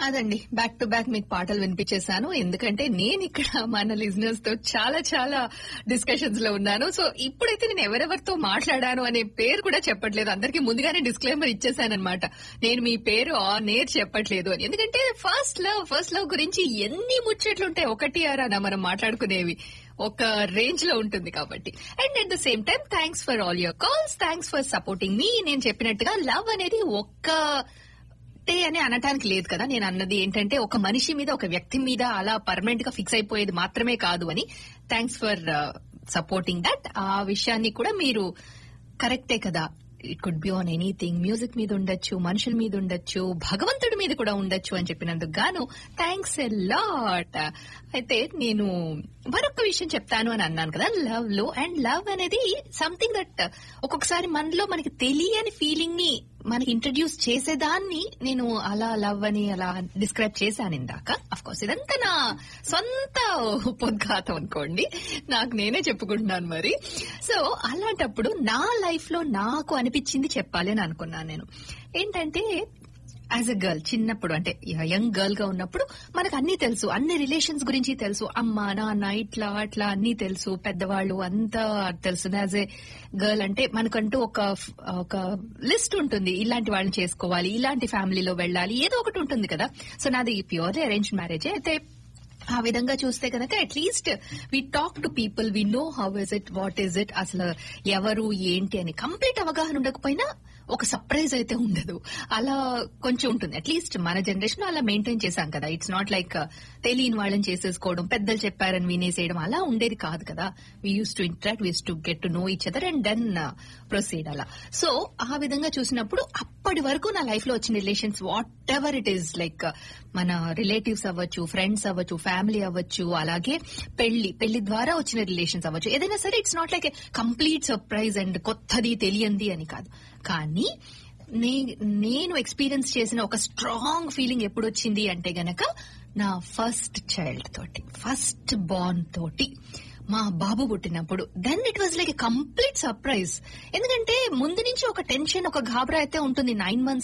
అదండి back to back మీకు పాటలు వినిపించేశాను ఎందుకంటే నేను ఇక్కడ మన లిజినర్స్ తో చాలా చాలా డిస్కషన్స్ లో ఉన్నాను సో ఇప్పుడైతే నేను ఎవరెవరితో మాట్లాడాను అనే పేరు కూడా చెప్పట్లేదు అందరికి ముందుగానే డిస్క్లైమర్ ఇచ్చేసానమాట నేను మీ పేరు ఆ నేర్ చెప్పట్లేదు అని ఎందుకంటే ఫస్ట్ లవ్ ఫస్ట్ లవ్ గురించి ఎన్ని ముచ్చట్లు ఉంటాయి ఒకటి ఆరా మనం మాట్లాడుకునేవి ఒక రేంజ్ లో ఉంటుంది కాబట్టి and at the same time thanks for all your calls thanks for supporting మీ నేను చెప్పినట్టుగా లవ్ అనేది ఒక్క అంటే అని అనటానికి లేదు కదా నేను అన్నది ఏంటంటే ఒక మనిషి మీద ఒక వ్యక్తి మీద అలా పర్మనెంట్ గా ఫిక్స్ అయిపోయేది మాత్రమే కాదు అని థ్యాంక్స్ ఫర్ సపోర్టింగ్ దట్ ఆ విషయాన్ని కూడా మీరు కరెక్టే కదా it could be on anything music మీద ఉండొచ్చు మనుషుల మీద ఉండొచ్చు భగవంతుడి మీద కూడా ఉండొచ్చు అని చెప్పినందుకు గాను థ్యాంక్స్ ఎ లాట్ అయితే నేను మరొక విషయం చెప్తాను అని అన్నాను కదా లవ్ లో అండ్ లవ్ అనేది సంథింగ్ దట్ ఒక్కొక్కసారి మనలో మనకి తెలియని ఫీలింగ్ ని మనకి ఇంట్రడ్యూస్ చేసేదాన్ని నేను అలా లవ్ అని అలా డిస్క్రైబ్ చేశాను ఇందాక అఫ్ కోర్స్ ఇదంతా నా సొంత పొద్ఘాతం అనుకోండి నాకు నేనే చెప్పుకుంటున్నాను మరి సో అలాంటప్పుడు నా లైఫ్ లో నాకు అనిపించింది చెప్పాలి అని అనుకున్నాను నేను ఏంటంటే యాజ్ అ గర్ల్ చిన్నప్పుడు అంటే యంగ్ గర్ల్ గా ఉన్నప్పుడు మనకు అన్ని తెలుసు అన్ని రిలేషన్స్ గురించి తెలుసు అమ్మ నాన్న ఇట్లా అట్లా అన్ని తెలుసు పెద్దవాళ్ళు అంతా తెలుసు యాజ్ ఏ గర్ల్ అంటే మనకంటూ ఒక ఒక లిస్ట్ ఉంటుంది ఇలాంటి వాళ్ళని చేసుకోవాలి ఇలాంటి ఫ్యామిలీలో వెళ్ళాలి ఏదో ఒకటి ఉంటుంది కదా సో నాది ప్యూర్లీ అరేంజ్ మ్యారేజ్ అయితే ఆ విధంగా చూస్తే కనుక at least we talk to people we know how is it what is it అసలు ఎవరు ఏంటి అని కంప్లీట్ అవగాహన ఉండకపోయినా ఒక సర్ప్రైజ్ అయితే ఉండదు అలా కొంచెం ఉంటుంది అట్లీస్ట్ మన జనరేషన్ అలా మెయింటైన్ చేశాం కదా ఇట్స్ నాట్ లైక్ తెలియని వాళ్ళని చేసేసుకోవడం పెద్దలు చెప్పారని వినేసేయడం అలా ఉండేది కాదు కదా we use to interact we'd to get to know each other and then proceed అలా సో ఆ విధంగా చూసినప్పుడు అప్పటి వరకు నా లైఫ్ లో వచ్చిన relations whatever it is like మన రిలేటివ్స్ అవ్వచ్చు ఫ్రెండ్స్ అవ్వచ్చు ఫ్యామిలీ అవ్వచ్చు అలాగే పెళ్లి పెళ్లి ద్వారా వచ్చిన రిలేషన్స్ అవ్వచ్చు ఏదైనా సరే it's not like complete surprise and కొత్తది తెలియంది అని కాదు కానీ నేను ఎక్స్పీరియన్స్ చేసిన ఒక స్ట్రాంగ్ ఫీలింగ్ ఎప్పుడు వచ్చింది అంటే గనక నా ఫస్ట్ చైల్డ్ తోటి ఫస్ట్ బార్న్ తోటి మా బాబు పుట్టినప్పుడు then it was like complete surprise ఎందుకంటే ముందు నుంచి ఒక టెన్షన్ ఒక గాబరా అయితే ఉంటుంది నైన్ మంత్స్